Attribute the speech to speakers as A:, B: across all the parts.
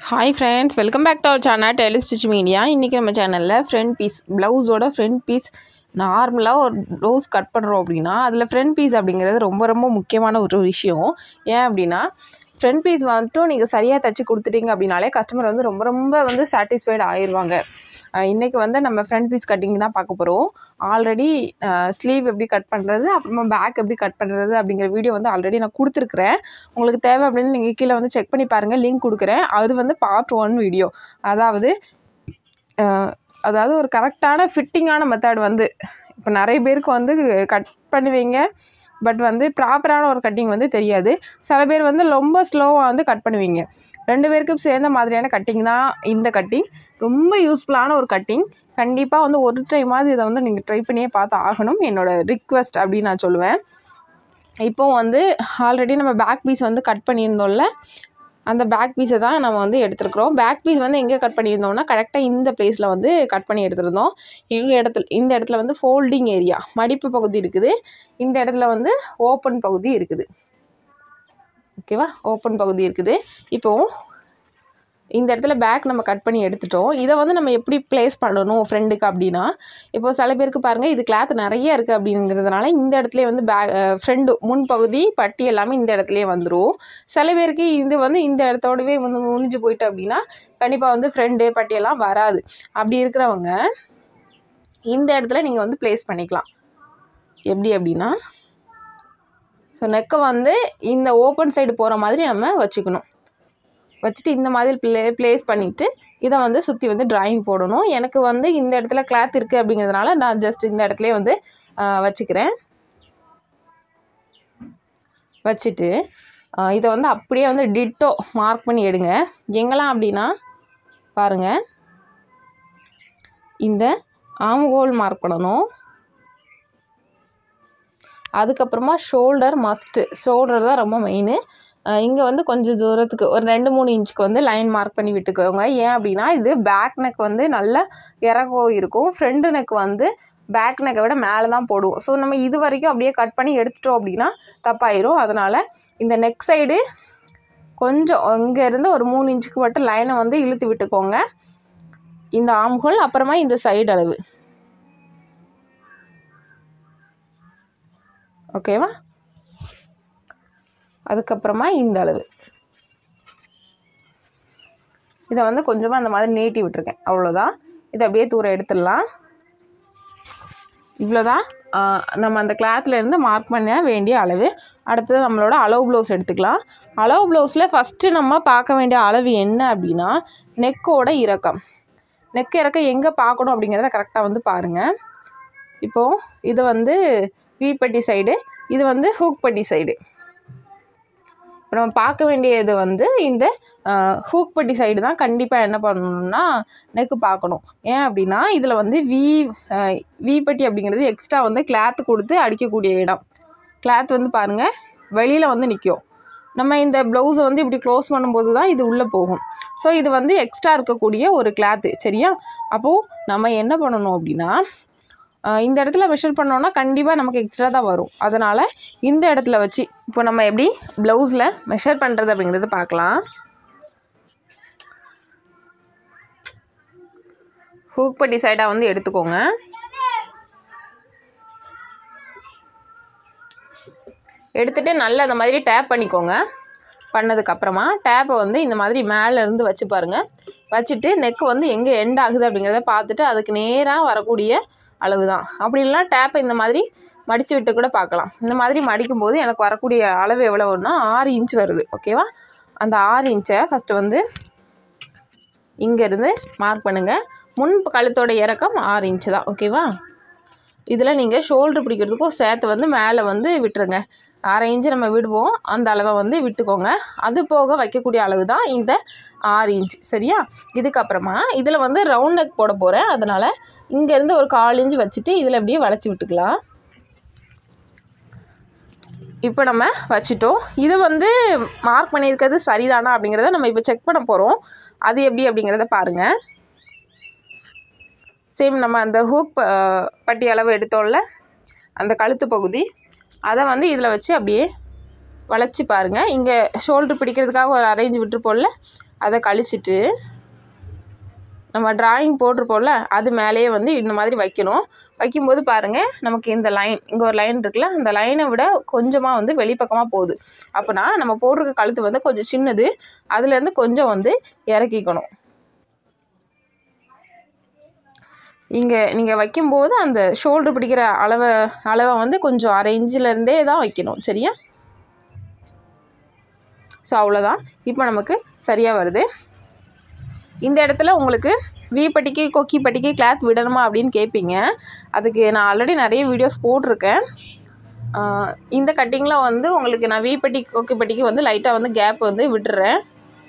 A: hi friends welcome back to our channel Tailor Stitch Media இன்றைக்கி நம்ம சேனலில் front piece ப்ளவுஸோட ஃப்ரண்ட் பீஸ் நார்மலாக ஒரு ப்ளவுஸ் கட் பண்ணுறோம் அப்படின்னா அதில் ஃப்ரண்ட் பீஸ் அப்படிங்கிறது ரொம்ப ரொம்ப முக்கியமான ஒரு விஷயம் ஏன் அப்படின்னா ஃப்ரண்ட் பீஸ் வந்துட்டும் நீங்கள் சரியாக தைச்சி கொடுத்துட்டீங்க அப்படின்னாலே கஸ்டமர் வந்து ரொம்ப ரொம்ப வந்து சாட்டிஸ்ஃபைடு ஆயிடுவாங்க இன்றைக்கி வந்து நம்ம ஃப்ரண்ட் பீஸ் கட்டிங் தான் பார்க்க போகிறோம் ஆல்ரெடி ஸ்லீவ் எப்படி கட் பண்ணுறது அப்புறமா பேக் எப்படி கட் பண்ணுறது அப்படிங்கிற வீடியோ வந்து ஆல்ரெடி நான் கொடுத்துருக்குறேன் உங்களுக்கு தேவை அப்படின்னு நீங்கள் கீழே வந்து செக் பண்ணி பாருங்கள் லிங்க் கொடுக்குறேன் அது வந்து பார்ட் ஒன் வீடியோ அதாவது அஹ், அதாவது ஒரு கரெக்டான ஃபிட்டிங்கான மெத்தட் வந்து இப்போ நிறைய பேருக்கு வந்து கட் பண்ணுவீங்க பட் வந்து ப்ராப்பரான ஒரு கட்டிங் வந்து தெரியாது சில பேர் வந்து ரொம்ப ஸ்லோவாக வந்து கட் பண்ணுவீங்க ரெண்டு பேருக்கும் சேர்ந்த மாதிரியான கட்டிங் தான் இந்த கட்டிங் ரொம்ப யூஸ்ஃபுல்லான ஒரு கட்டிங் கண்டிப்பாக வந்து ஒரு டைமாவது இதை வந்து நீங்கள் ட்ரை பண்ணியே பார்த்து ஆகணும் என்னோட ரிக்வெஸ்ட் அப்படின்னு நான் சொல்லுவேன் இப்போ வந்து ஆல்ரெடி நம்ம பேக் பீஸ் வந்து கட் பண்ணியிருந்தோம்ல அந்த பேக் பீஸை தான் நம்ம வந்து எடுத்துருக்குறோம் பேக் பீஸ் வந்து எங்கே கட் பண்ணியிருந்தோம்னா கரெக்டாக இந்த பிளேஸில் வந்து கட் பண்ணி எடுத்திருந்தோம் எங்கள் இடத்துல இந்த இடத்துல வந்து ஃபோல்டிங் ஏரியா மடிப்பு பகுதி இருக்குது இந்த இடத்துல வந்து ஓப்பன் பகுதி இருக்குது ஓகேவா ஓப்பன் பகுதி இருக்குது இப்போது இந்த இடத்துல பேக் நம்ம கட் பண்ணி எடுத்துட்டோம் இதை வந்து நம்ம எப்படி ப்ளேஸ் பண்ணணும் ஃப்ரெண்டுக்கு அப்படின்னா இப்போ சில பேருக்கு பாருங்கள் இது கிளாத் நிறைய இருக்குது அப்படிங்கிறதுனால இந்த இடத்துல வந்து பேக் ஃப்ரெண்டு முன்பகுதி பட்டி எல்லாமே இந்த இடத்துலயே வந்துடும் சில பேருக்கு இது வந்து இந்த இடத்தோடவே வந்து முடிஞ்சு போயிட்டு அப்படின்னா கண்டிப்பாக வந்து ஃப்ரெண்டு பட்டியெல்லாம் வராது அப்படி இருக்கிறவங்க இந்த இடத்துல நீங்கள் வந்து ப்ளேஸ் பண்ணிக்கலாம் எப்படி அப்படின்னா ஸோ நெக்கை வந்து இந்த ஓப்பன் சைடு போகிற மாதிரி நம்ம வச்சுக்கணும் வச்சுட்டு இந்த மாதிரி ப்ளே ப்ளேஸ் பண்ணிவிட்டு இதை வந்து சுற்றி வந்து டிராயிங் போடணும் எனக்கு வந்து இந்த இடத்துல கிளாத் இருக்குது அப்படிங்கிறதுனால நான் ஜஸ்ட் இந்த இடத்துலயே வந்து ஆஹ், வச்சுக்கிறேன் வச்சுட்டு ஆஹ், இதை வந்து அப்படியே வந்து டிட்டோ மார்க் பண்ணி எடுங்க எங்கெல்லாம் அப்படின்னா பாருங்கள் இந்த ஆம்கோல் மார்க் பண்ணணும் அதுக்கப்புறமா ஷோல்டர் மஸ்ட்டு ஷோல்டர் தான் ரொம்ப மெயின் இங்கே வந்து கொஞ்சம் தூரத்துக்கு ஒரு ரெண்டு மூணு இன்ச்சுக்கு வந்து லைன் மார்க் பண்ணி விட்டுக்கோங்க ஏன் அப்படின்னா இது பேக் நெக் வந்து நல்ல இறக்கம் இருக்கும் ஃப்ரண்ட் நெக் வந்து பேக் நெக்கை விட மேலே தான் போடுவோம் ஸோ நம்ம இது வரைக்கும் அப்படியே கட் பண்ணி எடுத்துட்டோம் அப்படின்னா தப்பாயிரும் அதனால் இந்த நெக் சைடு கொஞ்சம் இங்கேருந்து ஒரு மூணு இன்ச்சுக்கு மட்டும் லைனை வந்து இழுத்து விட்டுக்கோங்க இந்த ஆம்ஹோல் அப்புறமா இந்த சைடு அளவு ஓகேவா அதுக்கப்புறமா இந்த அளவு இதை வந்து கொஞ்சமாக அந்த மாதிரி நீட்டி விட்டுருக்கேன் அவ்வளோதான் இதை அப்படியே தூரம் எடுத்துடலாம் இவ்வளோதான் நம்ம அந்த clothல இருந்து மார்க் பண்ண வேண்டிய அளவு அடுத்தது நம்மளோட அளவு ப்ளவுஸ் எடுத்துக்கலாம் அளவு ப்ளவுஸில் ஃபஸ்ட்டு நம்ம பார்க்க வேண்டிய அளவு என்ன அப்படின்னா நெக்கோட இறக்கம் நெக் இறக்கம் எங்கே பார்க்கணும் அப்படிங்கிறத கரெக்டாக வந்து பாருங்கள் இப்போது இது வந்து வீப்பட்டி சைடு இது வந்து ஹூக் பட்டி சைடு இப்போ நம்ம பார்க்க வேண்டியது வந்து இந்த ஹூக் பட்டி சைடு தான் கண்டிப்பாக என்ன பண்ணணும்னா நெக்கு பார்க்கணும் ஏன் அப்படின்னா இதில் வந்து வி அஹ், வி பட்டி அப்படிங்கிறது எக்ஸ்ட்ரா வந்து கிளாத் கொடுத்து அடிக்கக்கூடிய இடம் கிளாத் வந்து பாருங்கள் வெளியில் வந்து நிற்கும் நம்ம இந்த ப்ளவுஸை வந்து இப்படி க்ளோஸ் பண்ணும்போது தான் இது உள்ளே போகும் ஸோ இது வந்து எக்ஸ்ட்ரா இருக்கக்கூடிய ஒரு கிளாத்து சரியா அப்போது நம்ம என்ன பண்ணணும் அப்படின்னா ஆஹ் இந்த இடத்துல மெஷர் பண்ணோன்னா கண்டிப்பாக நமக்கு எக்ஸ்ட்ரா தான் வரும் அதனால் இந்த இடத்துல வச்சு இப்போ நம்ம எப்படி ப்ளவுஸில் மெஷர் பண்ணுறது அப்படிங்கிறது பார்க்கலாம் ஹூக் பட்டி சைடாக வந்து எடுத்துக்கோங்க எடுத்துகிட்டு நல்லா அந்த மாதிரி டேப் பண்ணிக்கோங்க பண்ணதுக்கப்புறமா டேப்பை வந்து இந்த மாதிரி மேலே இருந்து வச்சு பாருங்கள் வச்சுட்டு நெக் வந்து எங்கே எண்ட் ஆகுது அப்படிங்கிறத பார்த்துட்டு அதுக்கு நேராக வரக்கூடிய அளவு தான் அப்படி இல்லைனா டேப்பை இந்த மாதிரி மடித்து விட்டு கூட பார்க்கலாம் இந்த மாதிரி மடிக்கும்போது எனக்கு வரக்கூடிய அளவு எவ்வளோ வரும்னா ஆறு இன்ச் வருது ஓகேவா அந்த ஆறு இன்ச்சை ஃபஸ்ட்டு வந்து இங்கேருந்து மார்க் பண்ணுங்கள் முன் கழுத்தோட இறக்கம் ஆறு இன்ச்சு தான் ஓகேவா இதில் நீங்கள் ஷோல்டர் பிடிக்கிறதுக்கும் சேர்த்து வந்து மேலே வந்து விட்டுருங்க அரை இன்ச்சு நம்ம விடுவோம் அந்த அளவை வந்து விட்டுக்கோங்க அது போக வைக்கக்கூடிய அளவு தான் இந்த ஆறு இன்ச் சரியா இதுக்கப்புறமா இதில் வந்து ரவுண்ட் நெக் போட போகிறேன் அதனால் இங்கேருந்து ஒரு கால் இன்ச் வச்சுட்டு இதில் அப்படியே வளைச்சி விட்டுக்கலாம் இப்போ நம்ம வச்சுட்டோம் இதை வந்து மார்க் பண்ணியிருக்கிறது சரிதானா அப்படிங்கிறத நம்ம இப்போ செக் பண்ண போகிறோம் அது எப்படி அப்படிங்கிறத பாருங்கள் சேம் நம்ம அந்த ஹூக் ப பட்டி அளவு எடுத்தோம்ல அந்த கழுத்து பகுதி அதை வந்து இதில் வச்சு அப்படியே வளைச்சி பாருங்கள் இங்கே ஷோல்டர் பிடிக்கிறதுக்காக ஒரு அரேஞ்ச் விட்டுருப்போம்ல அதை கழிச்சிட்டு நம்ம டிராயிங் போட்டிருப்போம்ல அது மேலேயே வந்து இந்த மாதிரி வைக்கணும் வைக்கும்போது பாருங்கள் நமக்கு இந்த லைன் இங்கே ஒரு லைன் இருக்குல்ல அந்த லைனை விட கொஞ்சமாக வந்து வெளிப்பக்கமாக போகுது அப்போனா நம்ம போட்டிருக்க கழுத்து வந்து கொஞ்சம் சின்னது அதுலேருந்து கொஞ்சம் வந்து இறக்கிக்கணும் இங்கே நீங்கள் வைக்கும்போது அந்த ஷோல்டர் பிடிக்கிற அளவை அளவை வந்து கொஞ்சம் அரை இன்ச்சிலேருந்தே தான் வைக்கணும் சரியா ஸோ அவ்வளோதான் இப்போ நமக்கு சரியாக வருது இந்த இடத்துல உங்களுக்கு வி பட்டிக்கு கொக்கி பட்டிக்கு கிளாத் விடணுமா அப்படின்னு கேட்பீங்க அதுக்கு நான் ஆல்ரெடி நிறைய வீடியோஸ் போட்டிருக்கேன் ஆஹ் இந்த கட்டிங்கில் வந்து உங்களுக்கு நான் வி பட்டி கொக்கி பட்டிக்கு வந்து லைட்டாக வந்து கேப் வந்து விட்டுறேன்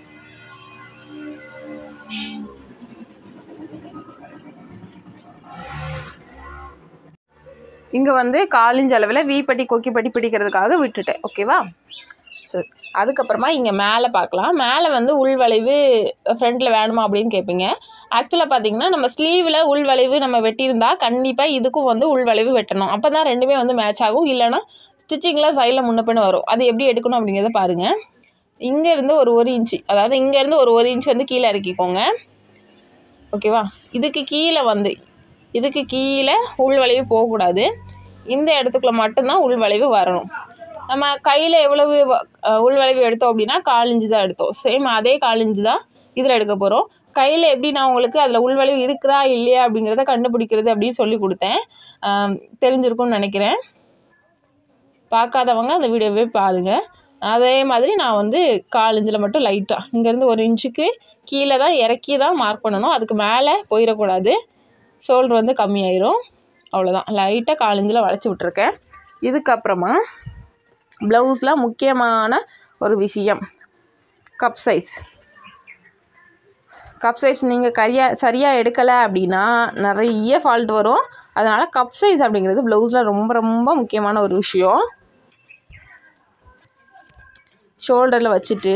A: இங்கே வந்து காலிஞ்ச அளவில் வீப்பட்டி கொக்கிப்பட்டி பிடிக்கிறதுக்காக விட்டுட்டேன் ஓகேவா சரி அதுக்கப்புறமா இங்கே மேலே பார்க்கலாம் மேலே வந்து உள்வளைவு ஃப்ரண்ட்டில் வேணுமா அப்படின்னு கேட்பீங்க ஆக்சுவலாக பார்த்தீங்கன்னா நம்ம ஸ்லீவில் உள்வளைவு நம்ம வெட்டியிருந்தா கண்டிப்பாக இதுக்கும் வந்து உள்வளைவு வெட்டணும் அப்போ தான் ரெண்டுமே வந்து மேட்ச் ஆகும் இல்லைன்னா ஸ்டிச்சிங்கில் சைடில் முன்ன பின்ன வரும் அது எப்படி எடுக்கணும் அப்படிங்கிறத பாருங்கள் இங்கேருந்து ஒரு ஒரு இன்ச்சு அதாவது இங்கேருந்து ஒரு ஒரு இன்ச் வந்து கீழே இறக்கிக்கோங்க ஓகேவா இதுக்கு கீழே வந்து இதுக்கு கீழே உள்வளைவு போகக்கூடாது இந்த இடத்துக்குள்ள மட்டும்தான் உள்வளைவு வரணும் நம்ம கையில் எவ்வளவு வ- அஹ் உள்வளைவு எடுத்தோம் அப்படின்னா காலிஞ்சு தான் எடுத்தோம் சேம் அதே காலிஞ்சு தான் இதில் எடுக்க போகிறோம் கையில் எப்படி நான் உங்களுக்கு அதில் உள்வளைவு இருக்குதா இல்லையா அப்படிங்கிறத கண்டுபிடிக்கிறது அப்படின்னு சொல்லி கொடுத்தேன் ஆம், தெரிஞ்சிருக்கும்னு நினைக்கிறேன் பார்க்காதவங்க அந்த வீடியோவே பாருங்கள் அதே மாதிரி நான் வந்து காலிஞ்சில் மட்டும் லைட்டாக இங்கேருந்து ஒரு இன்ச்சுக்கு கீழே தான் இறக்கி தான் மார்க் பண்ணணும் அதுக்கு மேலே போயிடக்கூடாது ஷோல்டர் வந்து கம்மியாயிரும் அவ்வளோதான் லைட்டாக காலிஞ்சில் வளைச்சி விட்ருக்கேன் இதுக்கப்புறமா ப்ளவுஸில் முக்கியமான ஒரு விஷயம் கப் சைஸ் கப் சைஸ் நீங்கள் கரியா சரியாக எடுக்கலை அப்படின்னா நிறைய ஃபால்ட் வரும் அதனால் கப் சைஸ் அப்படிங்கிறது ப்ளவுஸில் ரொம்ப ரொம்ப முக்கியமான ஒரு விஷயம் ஷோல்டரில் வச்சுட்டு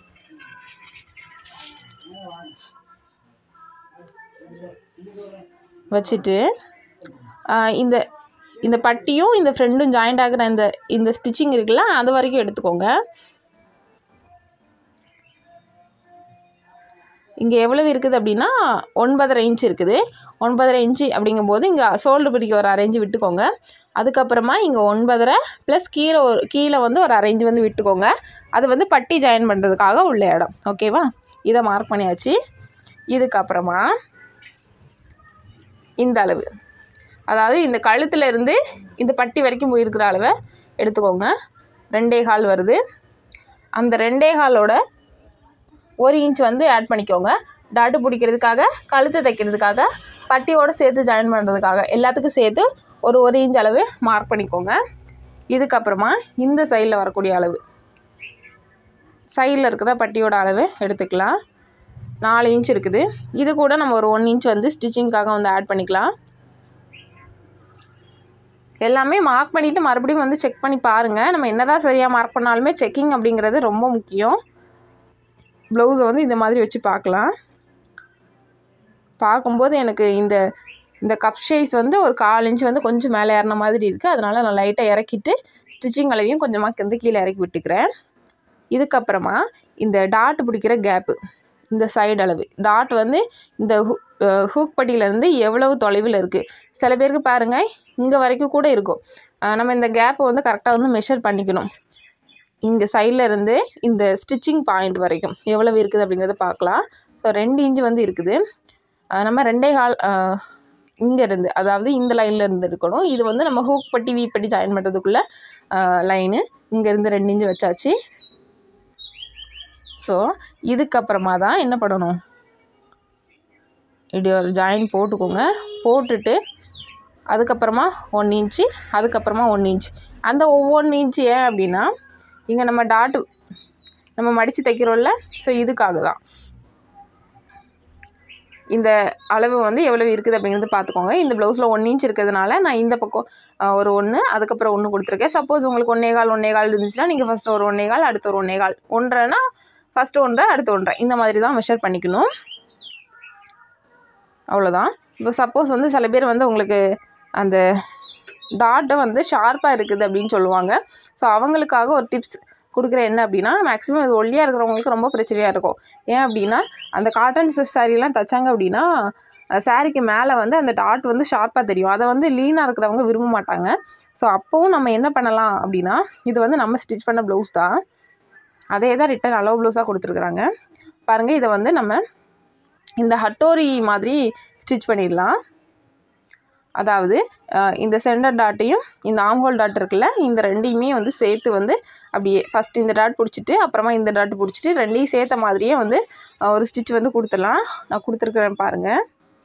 A: வச்சுட்டு ஆஹ் இந்த இந்த பட்டியும் இந்த ஃப்ரெண்டும் ஜாயிண்ட் ஆகுற இந்த இந்த ஸ்டிச்சிங் இருக்குல்ல அது வரைக்கும் எடுத்துக்கோங்க இங்கே எவ்வளவு இருக்குது அப்படின்னா ஒன்பதரை இன்ச் இருக்குது ஒன்பதரை இன்ச்சு அப்படிங்கும்போது இங்கே ஷோல்டர் பிடிக்க ஒரு அரேஞ்சு விட்டுக்கோங்க அதுக்கப்புறமா இங்கே ஒன்பதரை ப்ளஸ் கீழே ஒரு கீழே வந்து ஒரு அரேஞ்சு வந்து விட்டுக்கோங்க அது வந்து பட்டி ஜாயின் பண்ணுறதுக்காக உள்ள இடம் ஓகேவா இதை மார்க் பண்ணியாச்சு இதுக்கப்புறமா இந்த அளவு அதாவது இந்த கழுத்துல இருந்து இந்த பட்டி வரைக்கும் போயிருக்கிற அளவை எடுத்துக்கோங்க ரெண்டே கால் வருது அந்த ரெண்டே காலோட ஒரு இன்ச் வந்து ஆட் பண்ணிக்கோங்க டாட்டு பிடிக்கிறதுக்காக கழுத்து தைக்கிறதுக்காக பட்டியோடு சேர்த்து ஜாயின் பண்ணுறதுக்காக எல்லாத்துக்கும் சேர்த்து ஒரு ஒரு இன்ச் அளவு மார்க் பண்ணிக்கோங்க இதுக்கப்புறமா இந்த சைடில் வரக்கூடிய அளவு சைடில் இருக்கிற பட்டியோட அளவு எடுத்துக்கலாம் நாலு இன்ச் இருக்குது இது கூட நம்ம ஒரு ஒன் இன்ச் வந்து ஸ்டிச்சிங்க்காக வந்து ஆட் பண்ணிக்கலாம் எல்லாமே மார்க் பண்ணிவிட்டு மறுபடியும் வந்து செக் பண்ணி பாருங்கள் நம்ம என்னதான் சரியாக மார்க் பண்ணாலுமே செக்கிங் அப்படிங்கிறது ரொம்ப முக்கியம் ப்ளவுஸை வந்து இந்த மாதிரி வச்சு பார்க்கலாம் பார்க்கும்போது எனக்கு இந்த இந்த கப் ஷேஸ் வந்து ஒரு கால் இன்ச் வந்து கொஞ்சம் மேலே ஏறின மாதிரி இருக்குது அதனால் நான் லைட்டாக இறக்கிட்டு ஸ்டிச்சிங் அளவையும் கொஞ்சமாக வந்து கீழே இறக்கி விட்டுக்கிறேன் இதுக்கப்புறமா இந்த டாட் பிடிக்கிற கேப்பு இந்த சைடு அளவு டாட் வந்து இந்த ஹூக் பட்டியிலேருந்து எவ்வளவு தொலைவில் இருக்குது சில பேருக்கு பாருங்கள் இங்கே வரைக்கும் கூட இருக்கும் அஹ் நம்ம இந்த கேப்பை வந்து கரெக்டாக வந்து மெஷர் பண்ணிக்கணும் இங்கே சைடில் இருந்து இந்த ஸ்டிச்சிங் பாயிண்ட் வரைக்கும் எவ்வளவு இருக்குது அப்படிங்கிறத பார்க்கலாம் ஸோ ரெண்டு இன்ச்சு வந்து இருக்குது அஹ் நம்ம ரெண்டே கால் இங்கே இருந்து அதாவது இந்த லைனில் இருந்து இருக்கணும் இது வந்து நம்ம ஹூக் பட்டி வீ பட்டி ஜாயின் பண்ணுறதுக்குள்ள லைனு இங்கேருந்து ரெண்டு இன்ச்சு வச்சாச்சு ஸோ இதுக்கப்புறமா தான் என்ன பண்ணணும் இப்படி ஒரு ஜாயின் போட்டுக்கோங்க போட்டுட்டு அதுக்கப்புறமா ஒன் இன்ச்சு அதுக்கப்புறமா ஒன் இன்ச் அந்த ஒவ்வொன்று இன்ச்சு ஏன் அப்படின்னா இங்கே நம்ம டாட்டு நம்ம மடித்து தைக்கிறோம்ல ஸோ இதுக்காக தான் இந்த அளவு வந்து எவ்வளவு இருக்குது அப்படிங்கிறது பார்த்துக்கோங்க இந்த ப்ளவுஸில் ஒன் இன்ச் இருக்கிறதுனால நான் இந்த பக்கம் அஹ், ஒரு ஒன்று அதுக்கப்புறம் ஒன்று கொடுத்துருக்கேன் சப்போஸ் உங்களுக்கு ஒன்றே கால் ஒன்றே கால் இருந்துச்சுன்னா நீங்கள் ஃபஸ்ட்டு ஒரு ஒன்றே கால் அடுத்து ஒரு ஒன்றே கால் ஒன்றரைனா ஃபஸ்ட்டு ஒன்றரை அடுத்து ஒன்றரை இந்த மாதிரி தான் மெஷர் பண்ணிக்கணும் அவ்வளோதான் இப்போ சப்போஸ் வந்து சில பேர் வந்து உங்களுக்கு அந்த டாட்டை வந்து ஷார்ப்பாக இருக்குது அப்படின்னு சொல்லுவாங்க ஸோ அவங்களுக்காக ஒரு டிப்ஸ் கொடுக்குற என்ன அப்படின்னா மேக்ஸிமம் இது ஒல்லியாக இருக்கிறவங்களுக்கு ரொம்ப பிரச்சனையாக இருக்கும் ஏன் அப்படின்னா அந்த காட்டன் ஸ்வெஸ் சாரீலாம் தைச்சாங்க அப்படின்னா சாரீக்கு மேலே வந்து அந்த டாட் வந்து ஷார்ப்பாக தெரியும் அதை வந்து லீனாக இருக்கிறவங்க விரும்ப மாட்டாங்க ஸோ அப்போவும் நம்ம என்ன பண்ணலாம் அப்படின்னா இது வந்து நம்ம ஸ்டிச் பண்ண ப்ளவுஸ் தான் அதே தான் ரிட்டன் அளவு ப்ளவுஸாக கொடுத்துருக்குறாங்க பாருங்கள் இதை வந்து நம்ம இந்த ஹட்டோரி மாதிரி ஸ்டிச் பண்ணிடலாம் அதாவது அஹ், இந்த சென்டர் டாட்டையும் இந்த ஆம்ஹோல் டாட் இருக்குல்ல இந்த ரெண்டையுமே வந்து சேர்த்து வந்து அப்படியே ஃபஸ்ட் இந்த டாட் பிடிச்சிட்டு அப்புறமா இந்த டாட் பிடிச்சிட்டு ரெண்டையும் சேர்த்த மாதிரியே வந்து அஹ், ஒரு ஸ்டிச் வந்து கொடுத்துடலாம் நான் கொடுத்துருக்குறேன் பாருங்கள்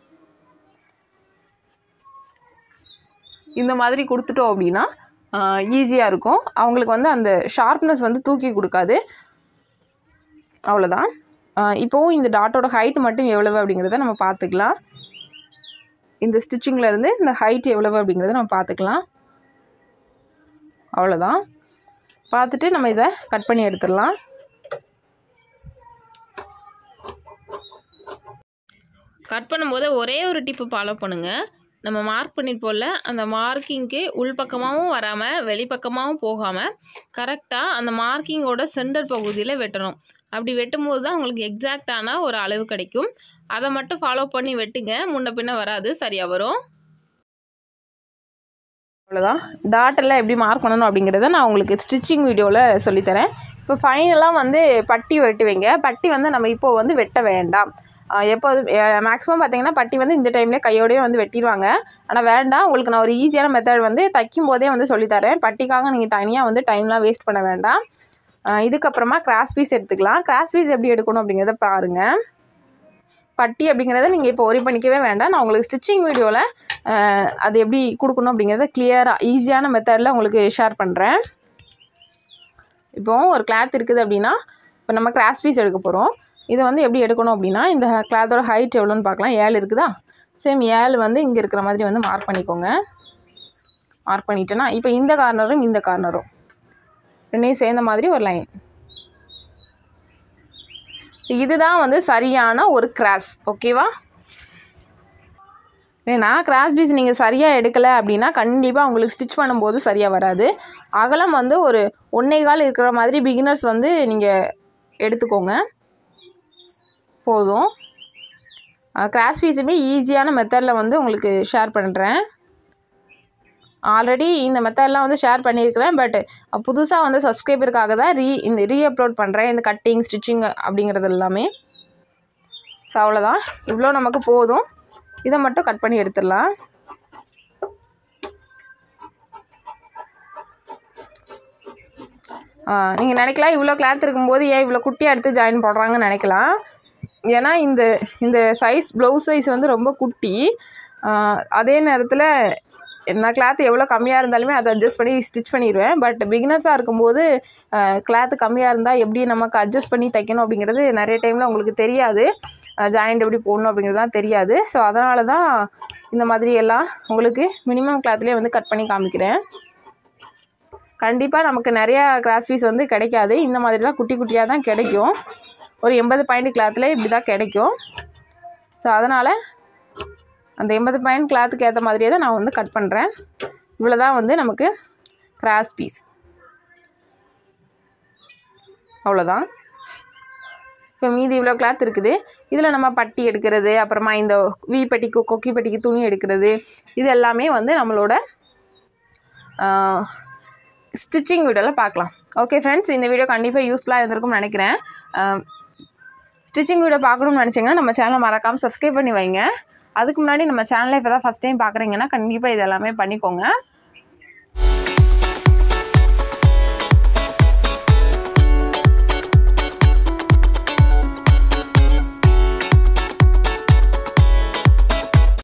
A: இந்த மாதிரி கொடுத்துட்டோம் அப்படின்னா ஈஸியாக இருக்கும் அவங்களுக்கு வந்து அந்த ஷார்ப்னஸ் வந்து தூக்கி கொடுக்காது அவ்வளோதான் இப்போவும் இந்த டாட்டோட ஹைட் மட்டும் எவ்வளவு அப்படிங்கிறத நம்ம பார்த்துக்கலாம் இந்த ஸ்டிச்சிங்கில் இருந்து இந்த ஹைட் எவ்வளவு அப்படிங்கிறத நம்ம பார்த்துக்கலாம் அவ்வளோதான் பார்த்துட்டு நம்ம இதை கட் பண்ணி எடுத்துடலாம் கட் பண்ணும்போது ஒரே ஒரு டிப்பு ஃபாலோ பண்ணுங்கள் நம்ம மார்க் பண்ணியிருப்போம்ல அந்த மார்க்கிங்க்கு உள்பக்கமாகவும் வராமல் வெளிப்பக்கமாகவும் போகாமல் கரெக்டாக அந்த மார்க்கிங்கோட சென்டர் பகுதியில் வெட்டணும் அப்படி வெட்டும்போது தான் உங்களுக்கு எக்ஸாக்டான ஒரு அளவு கிடைக்கும் அதை மட்டும் ஃபாலோ பண்ணி வெட்டுங்க முன்ன பின்ன வராது சரியாக வரும் அவ்வளோதான் டாட்டெல்லாம் எப்படி மார்க் பண்ணணும் அப்படிங்கிறத நான் உங்களுக்கு ஸ்டிச்சிங் வீடியோவில் சொல்லித்தரேன் இப்போ ஃபைனலாக வந்து பட்டி வெட்டுவீங்க பட்டி வந்து நம்ம இப்போ வந்து வெட்ட வேண்டாம் ஆஹ் எப்போது மேக்ஸிமம் பார்த்தீங்கன்னா பட்டி வந்து இந்த டைம்லேயே கையோடயே வந்து வெட்டிடுவாங்க ஆனால் வேண்டாம் உங்களுக்கு நான் ஒரு ஈஸியான மெத்தட் வந்து தைக்கும் போதே வந்து சொல்லித்தரேன் பட்டிக்காக நீங்கள் தனியாக வந்து டைம்லாம் வேஸ்ட் பண்ண வேண்டாம் ஆஹ் இதுக்கப்புறமா கிராஸ் பீஸ் எடுத்துக்கலாம் கிராஸ் பீஸ் எப்படி எடுக்கணும் அப்படிங்கிறத பாருங்கள் பட்டி அப்படிங்கிறத நீங்கள் இப்போ ஒரி பண்ணிக்கவே வேண்டாம் நான் உங்களுக்கு ஸ்டிச்சிங் வீடியோவில் அது எப்படி கொடுக்கணும் அப்படிங்கிறத கிளியராக ஈஸியான மெத்தடில் உங்களுக்கு ஷேர் பண்ணுறேன் இப்போ ஒரு கிளாத் இருக்குது அப்படின்னா இப்போ நம்ம கிராஸ் பீஸ் எடுக்க போகிறோம் இதை வந்து எப்படி எடுக்கணும் அப்படின்னா இந்த கிளாத்தோட ஹைட் எவ்வளோன்னு பார்க்கலாம் ஏழு இருக்குதா சேம் ஏழு வந்து இங்கே இருக்கிற மாதிரி வந்து மார்க் பண்ணிக்கோங்க மார்க் பண்ணிட்டேன்னா இப்போ இந்த கார்னரும் இந்த கார்னரும் ரெண்டையும் சேர்ந்த மாதிரி ஒரு லைன் இதுதான் வந்து சரியான ஒரு கிராஸ் ஓகேவா ஏன்னா கிராஸ் பீஸ் நீங்கள் சரியாக எடுக்கலை அப்படின்னா கண்டிப்பாக உங்களுக்கு ஸ்டிச் பண்ணும்போது சரியாக வராது அகலம் வந்து ஒரு ஒன்றே கால் இருக்கிற மாதிரி பிகினர்ஸ் வந்து நீங்கள் எடுத்துக்கோங்க போதும் கிராஸ் பீஸுமே ஈஸியான மெத்தடில் வந்து உங்களுக்கு ஷேர் பண்ணுறேன் ஆல்ரெடி இந்த மெத்தட்லாம் வந்து ஷேர் பண்ணியிருக்கிறேன் பட் புதுசாக வந்து சப்ஸ்கிரைபருக்காக தான் ரீ இந்த ரீ அப்லோட் பண்ணுறேன் இந்த கட்டிங் ஸ்டிச்சிங் அப்படிங்கிறது எல்லாமே ஸோ அவ்வளோதான் இவ்வளோ நமக்கு போதும் இதை மட்டும் கட் பண்ணி எடுத்துடலாம் நீங்கள் நினைக்கலாம் இவ்வளோ கிளாத் இருக்கும்போது ஏன் இவ்வளோ குட்டியாக எடுத்து ஜாயின் பண்ணுறாங்கன்னு நினைக்கலாம் ஏன்னா இந்த இந்த சைஸ் ப்ளவுஸ் சைஸ் வந்து ரொம்ப குட்டி ஆஹ் அதே நேரத்தில் நான் கிளாத் எவ்வளோ கம்மியாக இருந்தாலுமே அதை அட்ஜஸ்ட் பண்ணி ஸ்டிச் பண்ணிடுவேன் பட் பிகினர்ஸாக இருக்கும்போது கிளாத் கம்மியாக இருந்தால் எப்படி நமக்கு அட்ஜஸ்ட் பண்ணி தைக்கணும் அப்படிங்கிறது நிறைய டைமில் உங்களுக்கு தெரியாது ஜாயிண்ட் எப்படி போடணும் அப்படிங்கிறதுலாம் தெரியாது ஸோ அதனால தான் இந்த மாதிரி எல்லாம் உங்களுக்கு மினிமம் கிளாத்லேயே வந்து கட் பண்ணி காமிக்கிறேன் கண்டிப்பாக நமக்கு நிறையா கிராஸ் பீஸ் வந்து கிடைக்காது இந்த மாதிரி தான் குட்டி குட்டியாக தான் கிடைக்கும் ஒரு எண்பது பாயிண்ட் கிளாத்தில் இப்படி தான் கிடைக்கும் ஸோ அதனால் அந்த எண்பது பாயிண்ட் கிளாத்துக்கு ஏற்ற மாதிரியே தான் நான் வந்து கட் பண்ணுறேன் இவ்வளோ தான் வந்து நமக்கு கிராஸ் பீஸ் அவ்வளோதான் இப்போ மீதி இவ்வளோ கிளாத் இருக்குது இதில் நம்ம பட்டி எடுக்கிறது அப்புறமா இந்த வி பட்டிக்கு கொக்கி பட்டிக்கு துணி எடுக்கிறது இது எல்லாமே வந்து நம்மளோட ஸ்டிச்சிங் வீடியோவில் பார்க்கலாம் ஓகே ஃப்ரெண்ட்ஸ் இந்த வீடியோ கண்டிப்பாக யூஸ்ஃபுல்லாக இருந்திருக்கும்னு நினைக்கிறேன் ஸ்டிச்சிங் வீடியோ பார்க்கணும்னு நினச்சிங்கன்னா நம்ம சேனலை மறக்காமல் சப்ஸ்கிரைப் பண்ணி வைங்க அதுக்கு முன்னாடி நம்ம சேனலை இப்போ தான் ஃபஸ்ட் டைம் பார்க்குறீங்கன்னா கண்டிப்பாக இது எல்லாமே பண்ணிக்கோங்க